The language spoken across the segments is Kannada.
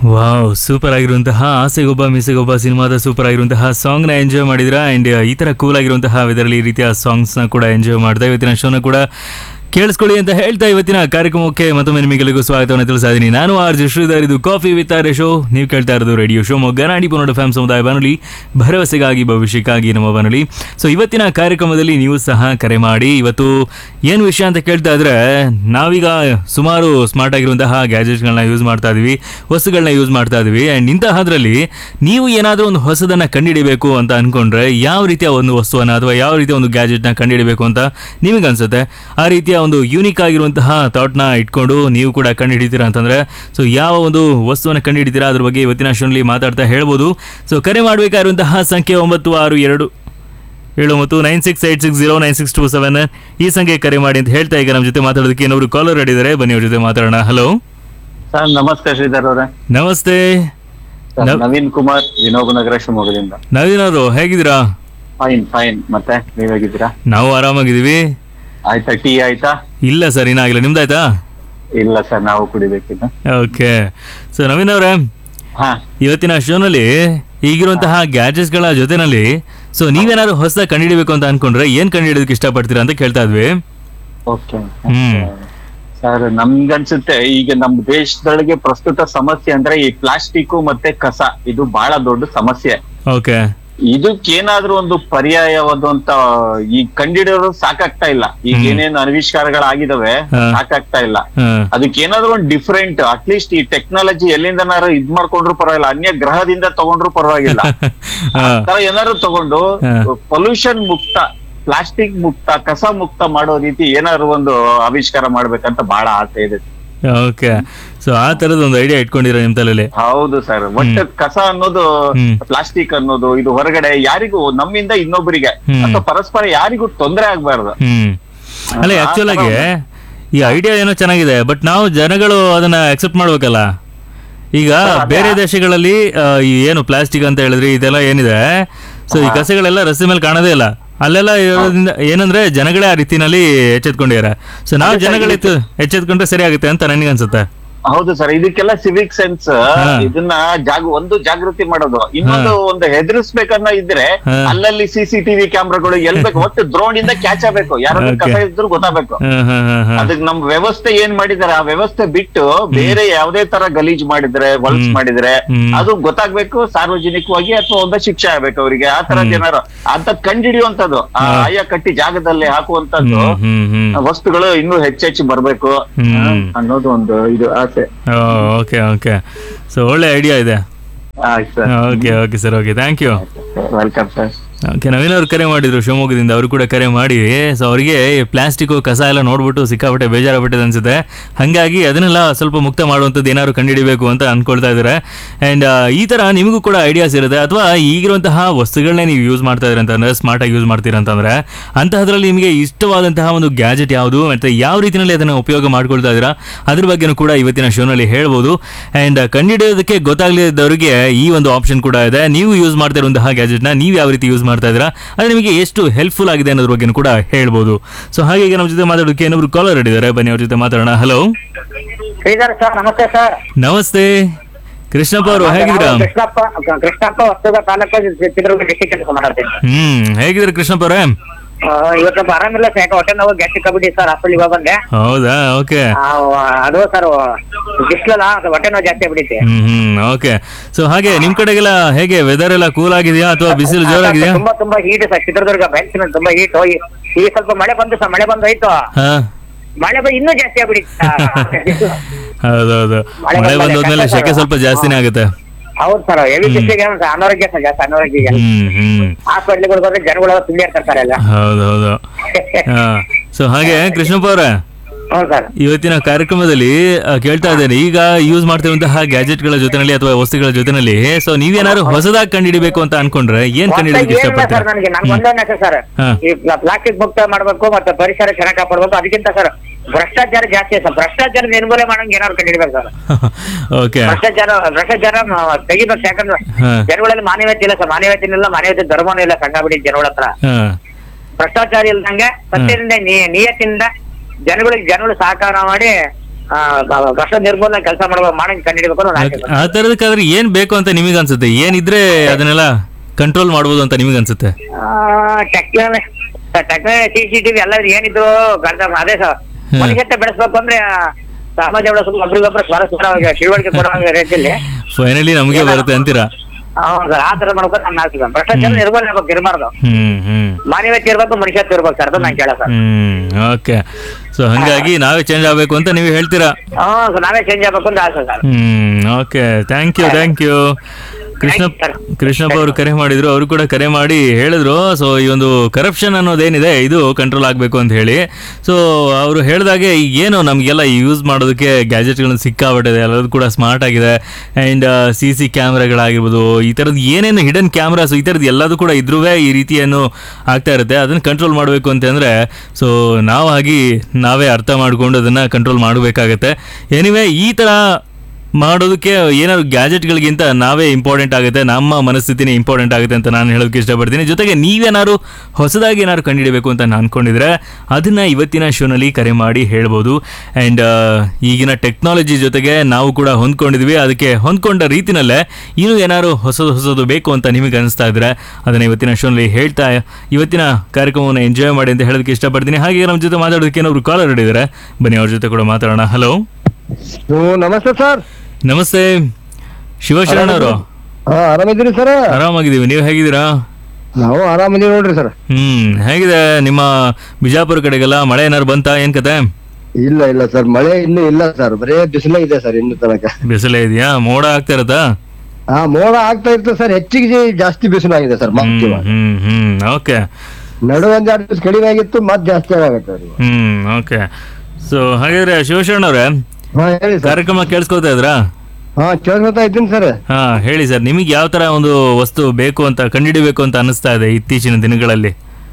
ವಾವ್ ಸೂಪರ್ ಆಗಿರುವಂತಹ ಆಸೆಗೊಬ್ಬ ಮಿಸೆಗೊಬ್ಬ ಸಿನಿಮಾದ ಸೂಪರ್ ಆಗಿರುವಂತಹ ಸಾಂಗ್ ನ ಎಂಜಾಯ್ ಮಾಡಿದ್ರ ಅಂಡ್ ಈ ತರ ಕೂಲ್ ಆಗಿರುವಂತಹ ವೆದರಲ್ಲಿ ಈ ರೀತಿಯ ಸಾಂಗ್ಸ್ ನ ಕೂಡ ಎಂಜಾಯ್ ಮಾಡ್ತಾ ಇವತ್ತಿನ ಶೋನ ಕೂಡ ಕೇಳಿಸ್ಕೊಳ್ಳಿ ಅಂತ ಹೇಳ್ತಾ ಇವತ್ತಿನ ಕಾರ್ಯಕ್ರಮಕ್ಕೆ ಮತ್ತೊಮ್ಮೆ ನಿಮಗೆಲ್ಲರಿಗೂ ಸ್ವಾಗತವನ್ನು ತಿಳಿಸ್ತಾ ಇದ್ದೀನಿ ನಾನು ಆರ್ ಜಿ ಶ್ರೀಧರ್ ಇದು ಕಾಫಿ ವಿತ್ ಆರ್ ಶೋ ನೀವು ಕೇಳ್ತಾ ಇರೋದು ರೇಡಿಯೋ ಶೋ ಮೊಗ್ಗನಾಡಿ ಪುನೋಡ ಫ್ಯಾಮ್ ಸಮುದಾಯ ಬಾನುಲಿ ಭರವಸೆಗಾಗಿ ಭವಿಷ್ಯಕ್ಕಾಗಿ ನಮ್ಮ ಬಾನುಲಿ ಸೊ ಇವತ್ತಿನ ಕಾರ್ಯಕ್ರಮದಲ್ಲಿ ನೀವು ಸಹ ಕರೆ ಮಾಡಿ ಇವತ್ತು ಏನು ವಿಷಯ ಅಂತ ಕೇಳ್ತಾ ಇದ್ರೆ ನಾವೀಗ ಸುಮಾರು ಸ್ಮಾರ್ಟ್ ಆಗಿರುವಂತಹ ಗ್ಯಾಜೆಟ್ಸ್ಗಳನ್ನ ಯೂಸ್ ಮಾಡ್ತಾ ಇದೀವಿ ವಸ್ತುಗಳನ್ನ ಯೂಸ್ ಮಾಡ್ತಾ ಇದೀವಿ ಆ್ಯಂಡ್ ಇಂತಹದ್ರಲ್ಲಿ ನೀವು ಏನಾದರೂ ಒಂದು ಹೊಸದನ್ನ ಕಂಡುಹಿಡಿಬೇಕು ಅಂತ ಅನ್ಕೊಂಡ್ರೆ ಯಾವ ರೀತಿಯ ಒಂದು ವಸ್ತುವನ್ನ ಅಥವಾ ಯಾವ ರೀತಿಯ ಒಂದು ಗ್ಯಾಜೆಟ್ನ ಕಂಡುಹಿಡಿಬೇಕು ಅಂತ ನಿಮಗೆ ಅನ್ಸುತ್ತೆ ಆ ರೀತಿಯ ಒಂದು ಯೂನಿಕ್ ಆಗಿರುವಂತಹ ಥಾಟ್ನ ಇಟ್ಕೊಂಡು ನೀವು ಕೂಡ ಕಂಡುಹಿಡಿತೀರಾ ಅಂತಂದ್ರೆ ಸೊ ಯಾವ ಒಂದು ವಸ್ತುವನ್ನ ಕಂಡುಹಿಡಿತೀರಾ ಅದ್ರ ಬಗ್ಗೆ ಇವತ್ತಿನ ಶೋನಲ್ಲಿ ಮಾತಾಡ್ತಾ ಹೇಳ್ಬೋದು ಸೊ ಕರೆ ಮಾಡಬೇಕಾಗಿರುವಂತಹ ಸಂಖ್ಯೆ ಒಂಬತ್ತು ಆರು ಎರಡು ಏಳು ಮತ್ತು nine six eight six zero nine six two seven ಈ ಸಂಖ್ಯೆ ಕರೆ ಮಾಡಿ ಅಂತ ಹೇಳ್ತಾ ಈಗ ನಮ್ಮ ಜೊತೆ ಮಾತಾಡೋದಕ್ಕೆ ಇನ್ನೊಬ್ರು ಕಾಲರ್ ಇದ್ದಾರೆ ಬನ್ನಿ ಅವ್ರ ಜೊತೆ ಮಾತಾಡೋಣ ಹಲೋ ಸರ್ ನಮಸ್ತೆ ಶ್ರೀಧರ್ ಅವರೇ ನಮಸ್ತೆ ಸರ್, ನವ್- ನವೀನ್ ಕುಮಾರ್ ವಿನೋಬ ನಗರ ಶಿವಮೊಗ್ಗದಿಂದ ನವೀನ್ ಅವರು ಹೇಗಿದ್ದೀರಾ ಫೈನ್ ಫೈನ್ ಮತ್ತೆ ನೀವ್ ಹೇಗಿದ್ದೀರಾ ನಾವು ಆರಾಮಾಗಿದ್ದೀವಿ ಆಯ್ತಾ ಟೀ ಆಯ್ತಾ ಇಲ್ಲ ಸರ್ ಇನ್ನಾಗಿಲ್ಲ ನಿಮ್ದಾಯ್ತಾ ಇಲ್ಲ ಸರ್ ನಾವು ಕುಡಿಬೇಕಿನ್ನು ಓಕೆ ಸೊ ನವೀನ್ ಅವರೇ ಹಾ ಇವತ್ತಿನ ಶೋನಲ್ಲಿ ಈಗಿರುವಂತಹ ಗ್ಯಾಜೆಟ್ಸ್ಗಳ ಜೊತೆನಲ್ಲಿ ಸೊ ನೀವೇನಾದ್ರು ಹೊಸದಾಗಿ ಕಂಡುಹಿಡಿಬೇಕು ಅಂತ ಅನ್ಕೊಂಡ್ರೆ ಏನ್ ಕಂಡುಹಿಡಿಯೋದಕ್ಕೆ ಇಷ್ಟಪಡ್ತೀರಾ ಅಂತ ಕೇಳ್ತಾ ಇದ್ವಿ ಓಕೆ ಹ್ಮ್. ಸರ್ ನಮ್ಗನ್ಸುತ್ತೆ ಈಗ ನಮ್ ದೇಶದೊಳಗೆ ಪ್ರಸ್ತುತ ಸಮಸ್ಯೆ ಅಂದ್ರೆ ಈ ಪ್ಲಾಸ್ಟಿಕ್ ಮತ್ತೆ ಕಸ ಇದು ಬಹಳ ದೊಡ್ಡ ಸಮಸ್ಯೆ ಓಕೆ ಇದಕ್ಕೇನಾದ್ರೂ ಒಂದು ಪರ್ಯಾಯವಾದಂತ ಈ ಕಂಡಿಡಿಯೋರು ಸಾಕಾಗ್ತಾ ಇಲ್ಲ ಈಗ ಹ್ಮ್. ಏನೇನು ಆವಿಷ್ಕಾರಗಳಾಗಿದಾವೆ ಹಾ. ಸಾಕಾಗ್ತಾ ಇಲ್ಲ ಹಾ ಅದಕ್ಕೆ ಏನಾದ್ರು ಒಂದು ಡಿಫ್ರೆಂಟ್ ಅಟ್ಲೀಸ್ಟ್ ಈ ಟೆಕ್ನಾಲಜಿ ಎಲ್ಲಿಂದನಾರು ಇದ್ ಮಾಡ್ಕೊಂಡ್ರು ಪರವಾಗಿಲ್ಲ ಅನ್ಯ ಗ್ರಹದಿಂದ ತಗೊಂಡ್ರು ಪರವಾಗಿಲ್ಲ ಹಾ ಆತರ ಏನಾದ್ರು ತಗೊಂಡು ಹಾ. ಪೊಲ್ಯೂಷನ್ ಮುಕ್ತ ಪ್ಲಾಸ್ಟಿಕ್ ಮುಕ್ತ ಕಸ ಮುಕ್ತ ಮಾಡೋ ರೀತಿ ಏನಾದ್ರು ಒಂದು ಆವಿಷ್ಕಾರ ಮಾಡ್ಬೇಕಂತ ಬಹಳ ಆಸೆ ಇದೆ ಓಕೆ ಸೊ ಆ ತರದ ಒಂದು ಐಡಿಯಾ ಇಟ್ಕೊಂಡಿರ ನಿಮ್ ತಲೆಯಲ್ಲಿ ಹೌದು ಸರ್ ಒಟ್ಟು ಕಸ ಅನ್ನೋದು ಹ್ಮ್. ಪ್ಲಾಸ್ಟಿಕ್ ಅನ್ನೋದು ಇದು ಹೊರಗಡೆ ಯಾರಿಗೂ ನಮ್ಮಿಂದ ಇನ್ನೊಬ್ಬರಿಗೆ ಹ್ಮ್. ಅಥವಾ ಪರಸ್ಪರ ಯಾರಿಗೂ ತೊಂದರೆ ಆಗ್ಬಾರ್ದು ಹ್ಮ್ ಅಲ್ಲ ಆ ಆಕ್ಚುಲ್ ಥರ ಆಗಿ ಈ ಐಡಿಯಾ ಏನೋ ಚೆನ್ನಾಗಿದೆ ಬಟ್ ನಾವು ಜನಗಳು ಅದನ್ನ ಅಕ್ಸೆಪ್ಟ್ ಮಾಡ್ಬೇಕಲ್ಲ ಈಗ ಅದೇ. ಬೇರೆ ದೇಶಗಳಲ್ಲಿ ಆ, ಈ ಏನು ಪ್ಲಾಸ್ಟಿಕ್ ಅಂತ ಹೇಳಿದ್ರಿ ಇದೆಲ್ಲ ಏನಿದೆ ಸೊ ಈ ಹಾ. ಕಸಗಳೆಲ್ಲ ರಸ್ತೆ ಮೇಲೆ ಕಾಣೋದೇ ಇಲ್ಲ ಅಲ್ಲೆಲ್ಲ ಇರೋದ್ರಿಂದ ಏನಂದ್ರೆ ಜನಗಳೇ ಆ ರೀತಿನಲ್ಲಿ ಎಚ್ಚೆತ್ಕೊಂಡಿದ್ದಾರೆ ಸೊ ನಾವು ಅದೇ ಸರ್, ಜನಗಳಿತ್ತು ಎಚ್ಚೆತ್ಕೊಂಡ್ರೆ ಸರಿ ಆಗುತ್ತೆ ಅಂತ ನನಗೆ ಅನ್ಸುತ್ತೆ ಹೌದು ಸರ್ ಇದಕ್ಕೆಲ್ಲ ಸಿವಿಕ್ ಸೆನ್ಸ್ ಹಾ. ಇದನ್ನ ಜಾಗ ಒಂದು ಜಾಗೃತಿ ಮಾಡೋದು ಇನ್ನೊಂದು ಒಂದು ಹೆದರ್ಸ್ಬೇಕನ್ನ ಇದ್ರೆ ಹಾ. ಅಲ್ಲಲ್ಲಿ ಸಿಸಿಟಿವಿ ಕ್ಯಾಮ್ರಾಗಳು ಎಲ್ ಬೇಕು ಒಟ್ಟು ದ್ರೋಣ್ ಇಂದ ಕ್ಯಾಚ್ ಆಗ್ಬೇಕು ಯಾರಾದ್ರೂ Okay. ಕಸ ಇದ್ರು ಗೊತ್ತಾಗಬೇಕು ಹಾ ಹಾ ಹಾ ಹಾ ಅದಕ್ಕೆ ನಮ್ ವ್ಯವಸ್ಥೆ ಏನ್ ಮಾಡಿದಾರೆ ಆ ವ್ಯವಸ್ಥೆ ಬಿಟ್ಟು ಬೇರೆ ಯಾವ್ದೇ ತರ ಗಲೀಜ್ ಮಾಡಿದ್ರೆ ಹೊಲ್ಸ್ ಹ್ಮ್. ಮಾಡಿದ್ರೆ ಹ್ಮ್. ಅದು ಗೊತ್ತಾಗ್ಬೇಕು ಸಾರ್ವಜನಿಕವಾಗಿ ಅಥವಾ ಒಂದು ಶಿಕ್ಷೆ ಆಗ್ಬೇಕು ಅವರಿಗೆ ಆ ತರ ಜನರು ಅಂತ ಕಂಡಿಡಿಯುವಂತದ್ದು ಆ ಹಾ. ಆಯಾ ಕಟ್ಟಿ ಜಾಗದಲ್ಲಿ ಹಾಕುವಂತದ್ದು ಹ್ಮ್ ಹ್ಮ್ ಹ್ಮ್ ವಸ್ತುಗಳು ಇನ್ನೂ ಹೆಚ್ಚೆಚ್ಚು ಬರ್ಬೇಕು ಹ್ಮ್. ಅನ್ನೋದು ಒಂದು ಇದು ಆಸೆ ಓಕೆ ಓಕೆ ಸೊ ಒಳ್ಳೆ ಐಡಿಯಾ ಇದೆ ಆಯ್ತು sir okay okay sir okay thank you welcome sir okay Naveen ಅವ್ರು ಕರೆ ಮಾಡಿದ್ರು ಶಿವಮೊಗ್ಗದಿಂದ ಅವರು ಕೂಡ ಕರೆ ಮಾಡಿ ಸೊ ಅವರಿಗೆ ಪ್ಲಾಸ್ಟಿಕ್ ಕಸ ಎಲ್ಲ ನೋಡ್ಬಿಟ್ಟು ಸಿಕ್ಕಾಪಟ್ಟೆ ಬೇಜಾರಾಗ್ಬಿಟ್ಟಿದೆ ಅನ್ಸುತ್ತೆ ಹಾಗಾಗಿ ಅದನ್ನೆಲ್ಲ ಸ್ವಲ್ಪ ಮುಕ್ತ ಮಾಡುವಂಥದ್ದು ಏನಾದ್ರು ಕಂಡುಹಿಡಿಬೇಕು ಅಂತ ಅನ್ಕೊಳ್ತಾ ಇದ್ದಾರೆ ಆ್ಯಂಡ್ ಈ ಥರ ನಿಮಗೂ ಕೂಡ ಐಡಿಯಾಸ್ ಇರುತ್ತೆ ಅಥವಾ ಈಗಿರುವಂತಹ ವಸ್ತುಗಳನ್ನೇ ನೀವು ಯೂಸ್ ಮಾಡ್ತಾ ಇದ್ದೀರ ಅಂತಂದ್ರೆ ಸ್ಮಾರ್ಟಾಗಿ ಯೂಸ್ ಮಾಡ್ತೀರಾ ಅಂತಂದ್ರೆ ಅಂತಹದ್ರಲ್ಲಿ ನಿಮಗೆ ಇಷ್ಟವಾದಂತಹ ಒಂದು ಗ್ಯಾಜೆಟ್ ಯಾವುದು ಮತ್ತು ಯಾವ ರೀತಿಯಲ್ಲಿ ಅದನ್ನು ಉಪಯೋಗ ಮಾಡ್ಕೊಳ್ತಾ ಇದ್ದೀರಾ ಅದ್ರ ಬಗ್ಗೆನೂ ಕೂಡ ಇವತ್ತಿನ ಶೋನಲ್ಲಿ ಹೇಳ್ಬೋದು ಆ್ಯಂಡ್ ಕಂಡುಹಿಡಿಯೋದಕ್ಕೆ ಗೊತ್ತಾಗಲಿದ್ದವರಿಗೆ ಈ ಒಂದು ಆಪ್ಷನ್ ಕೂಡ ಇದೆ ನೀವು ಯೂಸ್ ಮಾಡ್ತಾ ಇರುವಂತಹ ಗ್ಯಾಜೆಟ್ನ ನೀವು ಯಾವ ರೀತಿ ಯೂಸ್ ಮಾಡ್ತಾ ಇದ್ದೀರಾ ಅದು ನಿಮಗೆ ಎಷ್ಟು ಹೆಲ್ಪ್ಫುಲ್ ಆಗಿದೆ ಅನ್ನೋದ್ರ ಬಗ್ಗೆ ಕೂಡ ಹೇಳ್ಬೋದು ಸೊ ಹಾಗೆ ಈಗ ನಮ್ಮ ಜೊತೆ ಮಾತಾಡೋದಕ್ಕೆ ಇನ್ನೊಬ್ರು ಕಾಲರ್ ಇದ್ದಾರೆ ಬನ್ನಿ ಅವ್ರ ಜೊತೆ ಮಾತಾಡೋಣ ಹಲೋ ಶ್ರೀಧರ್ ಸರ್ ನಮಸ್ತೆ ಸರ್ ನಮಸ್ತೆ ಕೃಷ್ಣಪ್ಪ ಅವರು ಹೇಗಿದ್ದೀರಾ ಕೃಷ್ಣಪ್ಪ ಕೃಷ್ಣಪ್ಪ ವಸ್ತುಗ ತಾಲೂಕು ಚಿತ್ರದುರ್ಗ ಡಿಸ್ಟಿಕ್ ಕೆಲಸ ಮಾಡ್ತೀನಿ ಹ್ಮ್ ಹೇಗಿದ್ದೀರಾ ಕೃಷ್ಣಪ್ಪ ಅವರೇ ಆ, ಇವತ್ತು ಸ್ವಲ್ಪ ಆರಾಮಿಲ್ಲ ಸರ್ ಯಾಕೆ ಹೊಟ್ಟೆ ನೋವು ಗ್ಯಾಸ್ಟ್ರಿಕ್ ಕಬಿಡಿ ಸರ್ ಹಾಸ್ಪಿಟಲ್ ಇವಾಗ ಬಂದೆ ಹೌದಾ ಓಕೆ ಆ, ಅದು ಸರ್ ಬಿಸ್ಲಲ್ಲ ಅದು ಹೊಟ್ಟೆ ನೋವು ಜಾಸ್ತಿ ಆಗ್ಬಿಟ್ಟಿದೆ ಹ್ಮ್ ಹ್ಮ್ ಓಕೆ ಸೊ ಹಾಗೆ ನಿಮ್ ಕಡೆಗೆಲ್ಲ ಹೇಗೆ ವೆದರ್ ಎಲ್ಲ ಕೂಲ್ ಆಗಿದೆಯಾ ಅಥವಾ ಬಿಸಿಲು ಜೋರಾಗಿದೆಯಾ ತುಂಬಾ ತುಂಬಾ ಹೀಟ್ ಸರ್ ಚಿತ್ರದುರ್ಗ ಬೆಂಚ್ ಮೇಲೆ ತುಂಬಾ ಹೀಟ್ ಈಗ ಸ್ವಲ್ಪ ಮಳೆ ಬಂದು ಸರ್ ಮಳೆ ಬಂದು ಹೋಯ್ತು ಹಾ ಮಳೆ ಬಂದು ಇನ್ನೂ ಜಾಸ್ತಿ ಆಗ್ಬಿಟ್ಟಿತ್ತು ಹೌದೌದು ಮಳೆ ಮಳೆ ಬಂದ್ಮೇಲೆ ಬಂದೋದ್ಮೇಲೆ ಕಷ್ಟ ಶೆಕೆ ಸರ್. ಸ್ವಲ್ಪ ಜಾಸ್ತಿನೇ ಆಗುತ್ತೆ ಹೌದು ಸರ್ ಹೆವಿ ಬಿಸಿಲಿಗೆ ಅನಾರೋಗ್ಯ ಸರ್ ಜಾಸ್ತಿ ಅನಾರೋಗ್ಯ ಹ್ಮ್ ಹ್ಮ್ ಹಾಸ್ಪಿಟ್ಲಿಗೆ ಹೋದ್ರೆ ಜನಗಳೆಲ್ಲ ತುಂಬಿ ಇರ್ತಾರೆ ಸರ್ ಎಲ್ಲ ಹೌದು ಹೌದು ಹಾ ಸೊ ಹಾಗೆ ಕೃಷ್ಣಪ್ಪ ಅವರೇ ಹೌದು ಸರ್ ಇವತ್ತಿನ ಕಾರ್ಯಕ್ರಮದಲ್ಲಿ ಆ, ಕೇಳ್ತಾ ಇದ್ದೇನೆ ಈಗ ಯೂಸ್ ಮಾಡ್ತಿರುವಂತಹ ಗ್ಯಾಜೆಟ್ಗಳ ಜೊತೆನಲ್ಲಿ ಅಥವಾ ವಸ್ತುಗಳ ಜೊತೆನಲ್ಲಿ ಸೊ ನೀವೇನಾದ್ರು ಹೊಸದಾಗಿ ಕಂಡುಹಿಡಿಬೇಕು ಅಂತ ಅನ್ಕೊಂಡ್ರೆ ಏನ್ ಕಂಡುಹಿಡಿಯಕ್ಕೆ ಏನಿಲ್ಲ ಸರ್ ಇಷ್ಟಪಡ್ತೀರಾ ನನಗೆ ನನ್ಗೆ ಒಂದೇ ಆಸೆ ಸರ್ ಹಾ. ಈ ಪ್ಲಾಸ್ಟಿಕ್ ಮುಕ್ತ ಮಾಡ್ಬೇಕು ಮತ್ತೆ ಪರಿಸರ ಚೆನ್ನಾಗಿ ಕಾಪಾಡ್ಬೇಕು ಅದಕ್ಕಿಂತ ಸರ್ ಭ್ರಷ್ಟಾಚಾರ ಜಾಸ್ತಿ ಇದೆ ಸರ್ ಭ್ರಷ್ಟಾಚಾರ ನಿರ್ಮೂಲನೆ ಮಾಡಂಗೆ ಏನಾದ್ರು ಕಂಡಿಡ್ಬೇಕು ಸರ್ ಓಕೆ ಭ್ರಷ್ಟಾಚಾರ ಭ್ರಷ್ಟಾಚಾರ ಮ- ತೆಗಿಬೇಕು ಯಾಕಂದ್ರೆ ಹಾ. ಜನಗಳಲ್ಲಿ ಮಾನವೀಯತೆ ಇಲ್ಲ ಸರ್ ಮಾನವೀಯತೆ ಇಲ್ಲ ಮಾನವೀಯತೆ ಧರ್ಮನೂ ಇಲ್ಲ ಸಂಘ ಬಿಡಿ ಜನಗಳ ಹತ್ರ ಹಾ ಭ್ರಷ್ಟಾಚಾರ ಇಲ್ದಂಗೆ ಸತ್ಯದಿಂದ ನೀ- ನಿಯತ್ತಿಂದ ಜನಗಳಿಗೆ ಜನಗಳು ಸಹಕಾರ ಮಾಡಿ ಆ, ಭ್ರಷ್ಟ ನಿರ್ಮೂಲನೆ ಕೆಲಸ ಮಾಡುವ ಮಾಡಂಗ್ ಕಂಡಿಡಿಬೇಕು ಅನ್ನೋ ಆಸೆ ಸರ್. ಆ ತರದಕ್ಕಾದ್ರೆ ಏನ್ ಬೇಕು ಅಂತ ನಿಮಗೆ ಅನ್ಸುತ್ತೆ ಏನಿದ್ರೆ ಅದನ್ನೆಲ್ಲ ಕಂಟ್ರೋಲ್ ಮಾಡ್ಬೋದು ಅಂತ ನಿಮಗೆ ಅನ್ಸುತ್ತೆ ಆ, technology technology C C TV ಎಲ್ಲ ಏನಿದ್ರು ಗಂಡ ಅದೇ ಸರ್ ಹ್ಮ್. ಮನುಷ್ಯತ್ವ ಬೆಳೆಸ್ಬೇಕು ಅಂದ್ರೆ ಆ, ಸಮಾಜ ಬೆಳೆಸಬೇಕು ಒಬ್ರಿಗೊಬ್ರು ಸ್ವಾರಸ್ಯವಾಗಿ ತಿಳುವಳಿಕೆ ಕೊಡುವ ರೀತಿಯಲ್ಲಿ ಫೈನಲಿ ನಮಗೆ ಬರುತ್ತೆ ಅಂತೀರಾ ಹೌದು ಸರ್ ಆ ತರ ಮಾಡ್ಬೇಕು ನನ್ನ ಆಸೆ ಸರ್ ಭ್ರಷ್ಟಾಚಾರ ಹ್ಮ್. ನಿರ್ಮೂಲನೆ ಆಗ್ಬೇಕು ಇರಬಾರ್ದು ಹ್ಮ್ ಹ್ಮ್ ಮಾನವೀಯತೆ ಇರ್ಬೇಕು ಮನುಷ್ಯತ್ವ ಇರ್ಬೇಕು ಸರ್ ಅದು ನಾನು ಕೇಳ ಸರ್ ಹ್ಮ್ ಓಕೆ ಸೊ ಹಂಗಾಗಿ ನಾವೇ ಚೇಂಜ್ ಆಗ್ಬೇಕು ಅಂತ ನೀವು ಹೇಳ್ತೀರಾ ಹಾ ಸರ್ ನಾವೇ ಚೇಂಜ್ ಆಗ್ಬೇಕು ಅಂತ ಆಸೆ sir hmm okay thank you thank you Krishna Thank you, sir. Krishnappa ಅವರು ಕರೆ ಮಾಡಿದ್ರು ಅವರು ಕೂಡ ಕರೆ ಮಾಡಿ ಹೇಳಿದ್ರು ಸೊ ಈ ಒಂದು ಕರಪ್ಷನ್ ಅನ್ನೋದೇನಿದೆ ಇದು ಕಂಟ್ರೋಲ್ ಆಗಬೇಕು ಅಂತ ಹೇಳಿ ಸೊ ಅವರು ಹೇಳಿದಾಗೆ ಏನು ನಮಗೆಲ್ಲ ಯೂಸ್ ಮಾಡೋದಕ್ಕೆ ಗ್ಯಾಜೆಟ್ಗಳನ್ನ ಸಿಕ್ಕಾಬಿಟ್ಟಿದೆ ಎಲ್ಲದು ಕೂಡ ಸ್ಮಾರ್ಟ್ ಆಗಿದೆ ಆ್ಯಂಡ್ ಸಿ ಸಿ ಕ್ಯಾಮ್ರಾಗಳಾಗಿರ್ಬೋದು ಈ ಥರದ್ದು ಏನೇನು ಹಿಡನ್ ಕ್ಯಾಮ್ರಾಸ್ ಈ ಥರದ್ದು ಎಲ್ಲದೂ ಕೂಡ ಇದ್ರೂ ಈ ರೀತಿಯನ್ನು ಆಗ್ತಾ ಇರುತ್ತೆ ಅದನ್ನು ಕಂಟ್ರೋಲ್ ಮಾಡಬೇಕು ಅಂತಂದರೆ ಸೊ ನಾವಾಗಿ ನಾವೇ ಅರ್ಥ ಮಾಡಿಕೊಂಡು ಅದನ್ನು ಕಂಟ್ರೋಲ್ ಮಾಡಬೇಕಾಗತ್ತೆ ಎನಿವೆ ಈ ಥರ ಮಾಡೋದಕ್ಕೆ ಏನಾದ್ರು ಗ್ಯಾಜೆಟ್ಗಳಿಗಿಂತ ನಾವೇ ಇಂಪಾರ್ಟೆಂಟ್ ಆಗುತ್ತೆ ನಮ್ಮ ಮನಸ್ಥಿತಿನೇ ಇಂಪಾರ್ಟೆಂಟ್ ಆಗುತ್ತೆ ಅಂತ ನಾನು ಹೇಳೋದಕ್ಕೆ ಇಷ್ಟಪಡ್ತೀನಿ ಜೊತೆಗೆ ನೀವೇನಾದ್ರು ಹೊಸದಾಗಿ ಏನಾದ್ರು ಕಂಡುಹಿಡಬೇಕು ಅಂತ ನಾನು ಅನ್ಕೊಂಡಿದ್ರೆ ಅದನ್ನ ಇವತ್ತಿನ ಶೋನಲ್ಲಿ ಕರೆ ಮಾಡಿ ಹೇಳ್ಬೋದು ಆ್ಯಂಡ್ ಈಗಿನ ಟೆಕ್ನಾಲಜಿ ಜೊತೆಗೆ ನಾವು ಕೂಡ ಹೊಂದ್ಕೊಂಡಿದ್ವಿ ಅದಕ್ಕೆ ಹೊಂದ್ಕೊಂಡ ರೀತಿನಲ್ಲೇ ಇನ್ನೂ ಏನಾದ್ರು ಹೊಸದು ಹೊಸದು ಬೇಕು ಅಂತ ನಿಮಗೆ ಅನಿಸ್ತಾ ಇದ್ರೆ ಅದನ್ನ ಇವತ್ತಿನ ಶೋನಲ್ಲಿ ಹೇಳ್ತಾ ಇವತ್ತಿನ ಕಾರ್ಯಕ್ರಮವನ್ನು ಎಂಜಾಯ್ ಮಾಡಿ ಅಂತ ಹೇಳೋದಕ್ಕೆ ಇಷ್ಟಪಡ್ತೀನಿ ಹಾಗೆ ನಮ್ಮ ಜೊತೆ ಮಾತಾಡೋದಕ್ಕೆ ಏನಾದ್ರು ಕಾಲರ್ ಹಿಡಿದರೆ ಬನ್ನಿ ಅವ್ರ ಜೊತೆ ಕೂಡ ಮಾತಾಡೋಣ ಹಲೋ ನಮಸ್ತೆ ಸರ್ ನಮಸ್ತೆ ಶಿವಶರಣ ಅವರು ಹಾ ಆರಾಮಿದ್ದೀರಿ ಸರ್ ಆರಾಮಾಗಿದ್ದೀವಿ ನೀವು ಹೇಗಿದ್ದೀರಾ ನಾವು ಆರಾಮಿದ್ದೀವಿ ನೋಡ್ರಿ ಸರ್ ಹ್ಮ್ ಹೇಗಿದೆ ನಿಮ್ಮ ಬಿಜಾಪುರ ಕಡೆಗೆಲ್ಲ ಮಳೆ ಏನಾರು ಬಂತಾ ಏನ್ ಕತೆ ಇಲ್ಲ ಇಲ್ಲ ಸರ್ ಮಳೆ ಇನ್ನೂ ಇಲ್ಲ ಸರ್ ಬರೇ ಬಿಸಿಲೇ ಇದೆ ಸರ್ ಇನ್ನು ತನಕ ಬಿಸಿಲೇ ಇದೆಯಾ ಮೋಡ ಆಗ್ತಾ ಇರತ್ತಾ ಹಾ ಮೋಡ ಆಗ್ತಾ ಇರ್ತದೆ ಸರ್ ಹೆಚ್ಚಿಗೆ ಜಾಸ್ತಿ ಬಿಸಿಲಾಗಿದೆ ಸರ್ ಹ್ಮ್ ಮತ್ತೆ ಇವಾಗ. ಹ್ಮ್ ಹ್ಮ್ ಓಕೆ ನಡು ಒಂದ್ ಎರಡು ದಿವಸ ಕಡಿಮೆ ಆಗಿತ್ತು ಮತ್ತೆ ಜಾಸ್ತಿ ಆಗತ್ತೆ ಸರ್ ಇವಾಗ. ಹ್ಮ್ ಓಕೆ ಸೊ ಹಾಗಾದ್ರೆ ಶಿವಶರಣ ಅವ್ರೆ ಹಾ ಹೇಳಿ ಸರ್ ಕಾರ್ಯಕ್ರಮ ಕೇಳಿಸ್ಕೊತಾ ಇದ್ರಾ ಹಾ ಕೇಳ್ಕೊತಾ ಇದ್ದೀನಿ ಸರ್ ಹಾ ಹೇಳಿ ಸರ್ ನಿಮಗೆ ಯಾವ ತರ ಒಂದು ವಸ್ತು ಬೇಕು ಅಂತ ಕಂಡುಹಿಡಿಬೇಕು ಅಂತ ಅನಿಸ್ತಾ ಇದೆ ಇತ್ತೀಚಿನ ದಿನಗಳಲ್ಲಿ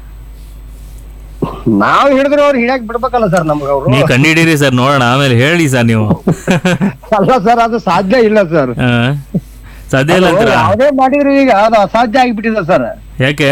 ನಾವ್ ಹಿಡಿದ್ರೆ ಅವ್ರು ಹಿಡಿಯಕ್ ಬಿಡ್ಬೇಕಲ್ಲ ಸರ್ ನಮ್ಗ ಅವ್ರು ನೀವು ಕಂಡುಹಿಡೀರಿ ಸರ್ ನೋಡೋಣ ಆಮೇಲೆ ಹೇಳಿ ಸರ್ ನೀವು ಅಲ್ಲ ಸರ್ ಅದು ಸಾಧ್ಯ ಇಲ್ಲ ಸರ್ ಹಾ? ಸಾಧ್ಯ ಇಲ್ಲ ಅಂತೀರಾ ಯಾವ್ದೇ ಮಾಡಿದ್ರು ಈಗ ಅದು ಅಸಾಧ್ಯ ಆಗಿಬಿಟ್ಟಿದೆ ಸರ್ ಯಾಕೆ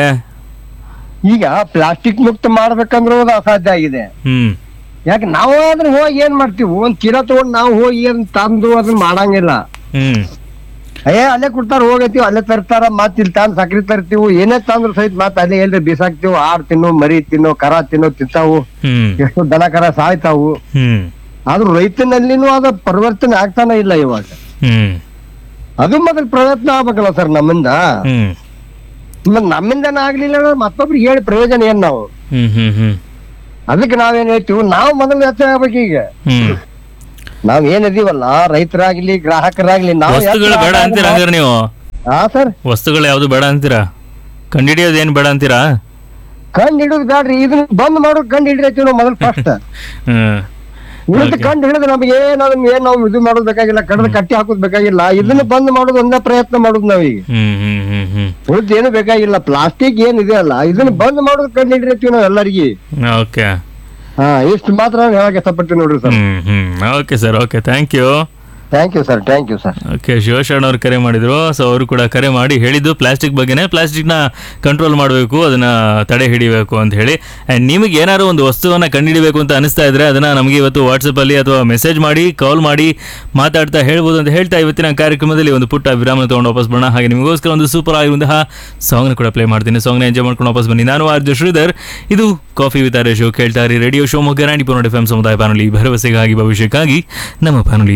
ಈಗ ಪ್ಲಾಸ್ಟಿಕ್ ಮುಕ್ತ ಮಾಡ್ಬೇಕಂದ್ರೂ ಅದು ಅಸಾಧ್ಯ ಆಗಿದೆ ಹ್ಮ್ ಯಾಕೆ ನಾವು ಆದ್ರೆ ಹೋಗಿ ಏನ್ ಮಾಡ್ತೀವಿ ಒಂದ್ ಚೀಲ ತಗೊಂಡ್ ನಾವು ಹೋಗಿ ಏನ್ ತಂದು ಅದನ್ನ ಮಾಡಂಗಿಲ್ಲ ಹ್ಮ್ ಏ ಅಲ್ಲೇ ಕೊಡ್ತಾರ ಹೋಗತ್ತೀವಿ ಅಲ್ಲೇ ತರ್ತಾರ ಮತ್ ಇಲ್ಲಿ ತಂದ್ ಸಕ್ರಿ ತರ್ತೀವಿ ಏನೇ ತಂದ್ರು ಸಹಿತ ಮತ್ ಅಲ್ಲೇ ಎಲ್ರಿ ಬಿಸಾಕ್ತಿವಿ ಆಡ್ ತಿನ್ನು ಮರಿ ತಿನ್ನು ಕರ ತಿನ್ನು ತಿಂತಾವು ಹ್ಮ್ ಎಷ್ಟು ದನ ಕರ ಸಾಯ್ತಾವು ಹ್ಮ್ ಆದ್ರೂ ರೈತನಲ್ಲಿನೂ ಅದ ಪರಿವರ್ತನೆ ಆಗ್ತಾನೆ ಇಲ್ಲ ಇವಾಗ ಹ್ಮ್ ಅದು ಮೊದಲು ಪ್ರಯತ್ನ ಆಗ್ಬೇಕಲ್ಲ ಸರ್ ನಮ್ಮಿಂದ ಹ್ಮ್ ಮತ್ತ್ ನಮ್ಮಿಂದನ ಆಗ್ಲಿಲ್ಲ ಅಂದ್ರೆ ಮತ್ತೊಬ್ರಿಗೆ ಹೇಳಿ ಪ್ರಯೋಜನ ಏನ್ ನಾವು ಹ್ಮ್ ಹ್ಮ್ ಹ್ಮ್ ಅದಕ್ಕೆ ನಾವೇನ್ ಹೇಳ್ತೀವಿ ನಾವು ಮೊದಲು ಎಚ್ಚರ ಆಗ್ಬೇಕು ಈಗ ಹ್ಮ್ ನಾವ್ ಏನಿದೀವಲ್ಲ ರೈತರಾಗ್ಲಿ ಗ್ರಾಹಕರಾಗ್ಲಿ ನಾವು ವಸ್ತುಗಳು ಬೇಡ ಅಂತೀರಾ ಹಂಗಾರೆ ನೀವು ಹಾ ಸರ್ ವಸ್ತುಗಳು ಯಾವ್ದು ಬೇಡ ಅಂತೀರಾ ಕಂಡಿಡಿಯೋದು ಏನ್ ಬೇಡ ಅಂತೀರಾ ಕಂಡ್ ಹಿಡಿದ್ ಬ್ಯಾಡ್ರಿ ಇದನ್ನ ಬಂದ್ ಮಾಡೋದ್ ಕಂಡ್ ಹಿಡಿಯತ್ತೀವಿ ನಾವು ಮೊದಲು ಫಸ್ಟ್ ಹ್ಮ್ ಉಳಿದ Okay. ಕಂಡು ಹಿಡಿದ್ರೆ ನಮ್ಗೆ ಏನ್ ಅದನ್ನ ಏನ್ ನಾವು ಇದು ಮಾಡೋದ್ ಬೇಕಾಗಿಲ್ಲ ಕಡದ ಕಟ್ಟಿ ಹಾಕೋದ್ ಬೇಕಾಗಿಲ್ಲ ಇದನ್ನ ಬಂದ್ ಮಾಡೋದು ಒಂದೇ ಪ್ರಯತ್ನ ಮಾಡೋದು ನಾವೀಗ ಹ್ಮ್ ಹ್ಮ್ ಹ್ಮ್ ಹ್ಮ್ ಉಳಿದ ಏನು ಬೇಕಾಗಿಲ್ಲ ಪ್ಲಾಸ್ಟಿಕ್ ಏನ್ ಇದೆ ಅಲ್ಲ ಇದನ್ನ ಬಂದ್ ಮಾಡೋದ್ ಕಂಡು ಹಿಡಿಯತ್ತೀವಿ ನಾವ್ ಎಲ್ಲರಿಗೆ ಓಕೆ ಹಾ ಇಷ್ಟು ಮಾತ್ರ ನಾವ್ ಹೇಳಕ್ ಇಷ್ಟಪಡ್ತೀವಿ ನೋಡ್ರಿ sir hmm hmm okay sir okay thank you thank you sir thank you sir okay Shivasharana ಅವ್ರು ಕರೆ ಮಾಡಿದ್ರು ಸೊ ಅವರು ಕೂಡ ಕರೆ ಮಾಡಿ ಹೇಳಿದ್ದು ಪ್ಲಾಸ್ಟಿಕ್ ಬಗ್ಗೆನೇ ಪ್ಲಾಸ್ಟಿಕ್ನ ಕಂಟ್ರೋಲ್ ಮಾಡಬೇಕು ಅದನ್ನ ತಡೆ ಹಿಡಿಬೇಕು ಅಂತ ಹೇಳಿ ಆ್ಯಂಡ್ ನಿಮಗೆ ಏನಾದ್ರು ಒಂದು ವಸ್ತುವನ್ನ ಕಂಡುಹಿಡಿಬೇಕು ಅಂತ ಅನಿಸ್ತಾ ಇದ್ರೆ ಅದನ್ನ ನಮಗೆ ಇವತ್ತು ವಾಟ್ಸಪ್ಪಲ್ಲಿ ಅಥವಾ ಮೆಸೇಜ್ ಮಾಡಿ ಕಾಲ್ ಮಾಡಿ ಮಾತಾಡ್ತಾ ಹೇಳ್ಬೋದು ಅಂತ ಹೇಳ್ತಾ ಇವತ್ತಿನ ಕಾರ್ಯಕ್ರಮದಲ್ಲಿ ಒಂದು ಪುಟ್ಟ ವಿರಾಮ ತೊಗೊಂಡು ವಾಪಸ್ ಬರೋಣ ಹಾಗೆ ನಿಮಗೋಸ್ಕರ ಒಂದು ಸೂಪರ್ ಆಗಿರುವಂತಹ ಸಾಂಗ್ನ ಕೂಡ ಪ್ಲೇ ಮಾಡ್ತೀನಿ ಸಾಂಗ್ನ ಎಂಜಾಯ್ ಮಾಡ್ಕೊಂಡು ವಾಪಸ್ ಬನ್ನಿ ನಾನು ಆರ್ಜು ಶ್ರೀಧರ್ ಇದು ಕಾಫಿ ವಿತ್ ಆರ್ ಶೋ ಕೇಳ್ತಾ ಇರಿ ರೇಡಿಯೋ ಶೋ ಮೊಗ್ಗ ನಾಡಿ ಪುನೋಡ್ ಎಫ್ ಎಂ ಸಮುದಾಯ ಬಾನುಲಿ ಭರವಸೆಗಾಗಿ ಭವಿಷ್ಯಕ್ಕಾಗಿ ನಮ್ಮ ಬಾನುಲಿ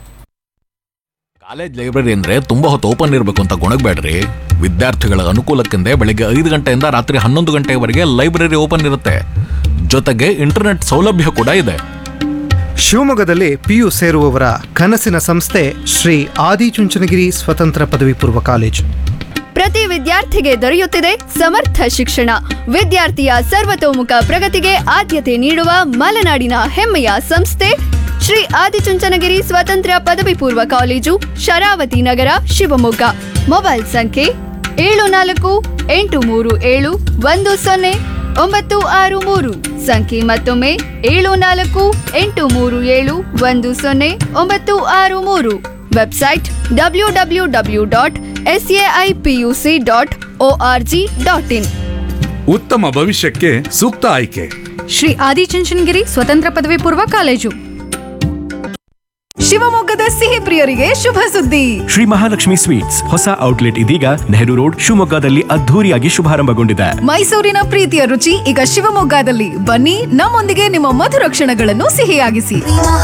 ಕಾಲೇಜ್ ಲೈಬ್ರರಿ ಅಂದ್ರೆ ತುಂಬಾ ಹೊತ್ತು ಓಪನ್ ಇರಬೇಕು ಅಂತ ಗೊಣಗಬೇಡ್ರಿ ವಿದ್ಯಾರ್ಥಿಗಳ ಅನುಕೂಲಕ್ಕೆಂದೇ ಬೆಳಿಗ್ಗೆ ಐದು ಗಂಟೆಯಿಂದ ರಾತ್ರಿ ಹನ್ನೊಂದು ಗಂಟೆವರೆಗೆ ಲೈಬ್ರರಿ ಓಪನ್ ಇರುತ್ತೆ ಜೊತೆಗೆ ಇಂಟರ್ನೆಟ್ ಸೌಲಭ್ಯ ಕೂಡ ಇದೆ ಶಿವಮೊಗ್ಗದಲ್ಲಿ ಪಿಯು ಸೇರುವವರ ಕನಸಿನ ಸಂಸ್ಥೆ ಶ್ರೀ ಆದಿಚುಂಚನಗಿರಿ ಸ್ವತಂತ್ರ ಪದವಿ ಪೂರ್ವ ಕಾಲೇಜು ಪ್ರತಿ ವಿದ್ಯಾರ್ಥಿಗೆ ದೊರೆಯುತ್ತಿದೆ ಸಮರ್ಥ ಶಿಕ್ಷಣ ವಿದ್ಯಾರ್ಥಿಯ ಸರ್ವತೋಮುಖ ಪ್ರಗತಿಗೆ ಆದ್ಯತೆ ನೀಡುವ ಮಲೆನಾಡಿನ ಹೆಮ್ಮೆಯ ಸಂಸ್ಥೆ ಶ್ರೀ ಆದಿಚುಂಚನಗಿರಿ ಸ್ವತಂತ್ರ ಪದವಿ ಪೂರ್ವ ಕಾಲೇಜು ಶರಾವತಿ ನಗರ ಶಿವಮೊಗ್ಗ ಮೊಬೈಲ್ ಸಂಖ್ಯೆ ಏಳು ನಾಲ್ಕು ಎಂಟು ಮೂರು ಏಳು ಒಂದು ಸೊನ್ನೆ ಒಂಬತ್ತು ಆರು ಮೂರು ಸಂಖ್ಯೆ ಮತ್ತೊಮ್ಮೆ ಏಳು ನಾಲ್ಕು ಎಂಟು ಮೂರು ಏಳು ಒಂದು ಸೊನ್ನೆ ಒಂಬತ್ತು ಆರು ಮೂರು website W W W dot S A I P U C dot O R G dot in ಉತ್ತಮ ಭವಿಷ್ಯಕ್ಕೆ ಸೂಕ್ತ ಆಯ್ಕೆ ಶ್ರೀ ಆದಿಚುಂಚನಗಿರಿ ಸ್ವತಂತ್ರ ಪದವಿ ಪೂರ್ವ ಕಾಲೇಜು ಶಿವಮೊಗ್ಗದ ಸಿಹಿ ಪ್ರಿಯರಿಗೆ ಶುಭ ಸುದ್ದಿ ಶ್ರೀ ಮಹಾಲಕ್ಷ್ಮಿ ಸ್ವೀಟ್ಸ್ ಹೊಸ ಔಟ್ಲೆಟ್ ಇದೀಗ ನೆಹರು ರೋಡ್ ಶಿವಮೊಗ್ಗದಲ್ಲಿ ಅದ್ಧೂರಿಯಾಗಿ ಶುಭಾರಂಭಗೊಂಡಿದೆ ಮೈಸೂರಿನ ಪ್ರೀತಿಯ ರುಚಿ ಈಗ ಶಿವಮೊಗ್ಗದಲ್ಲಿ ಬನ್ನಿ ನಮ್ಮೊಂದಿಗೆ ನಿಮ್ಮ ಮಧುರ ಕ್ಷಣಗಳನ್ನು ಸಿಹಿಯಾಗಿಸಿ